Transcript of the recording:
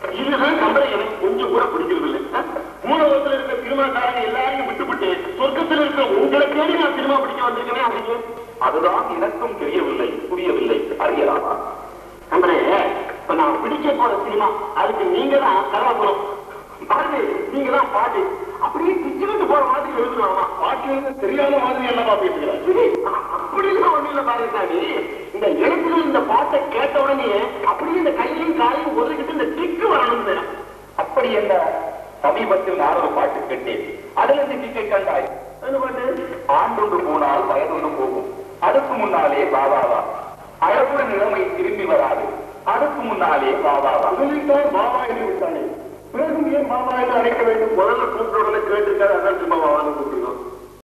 இதுதான் கம்பளை எனக்கு கொஞ்சம் கூட பிடிக்கிறது இல்லை மூலவரத்துல இருக்க சினிமாக்காரங்க எல்லாரையும் விட்டுவிட்டு சொர்க்கத்துல இருக்க உங்களை தேடி நான் சினிமா பிடிக்க வந்திருக்கேனே அதுக்கு அதுதான் எனக்கும் தெரியவில்லை புரியவில்லை அறியலாமா கம்பளே இப்ப நான் பிடிக்க போற சினிமா அதுக்கு நீங்க தான் கதாபுரம் பாட்டு நீங்க தான் பாட்டு அப்படியே பிச்சுக்கிட்டு போற மாதிரி எழுதுனாமா பாட்டு எழுத தெரியாத மாதிரி என்னப்பா பேசுகிறேன் அப்படிலாம் ஒண்ணு இல்ல பாருங்க சாமி இந்த எழுத்துல இந்த பாட்டை கேட்ட உடனே அப்படியே இந்த கையிலையும் காலையும் உதவிக்கிட்டு இந்த டிக்கு வரணும் அப்படி என்ன சமீபத்தில் நான் ஒரு பாட்டு கேட்டேன் அதிலிருந்து டிக்கை கண்டாய் என்ன பாட்டு ஆண்டொன்று போனால் வயதொன்று போகும் அதுக்கு முன்னாலே பாபாவா அழகுடன் இளமை திரும்பி வராது அதுக்கு முன்னாலே பாபாவா முதலில்தான் பாபா என்று விட்டானே பிறகு ஏன் பாபா என்று அழைக்க வேண்டும் முதல்ல கூப்பிட்ட உடனே கேட்டிருக்காரு அதான் திரும்ப பாபான்னு கூப்பிட்டு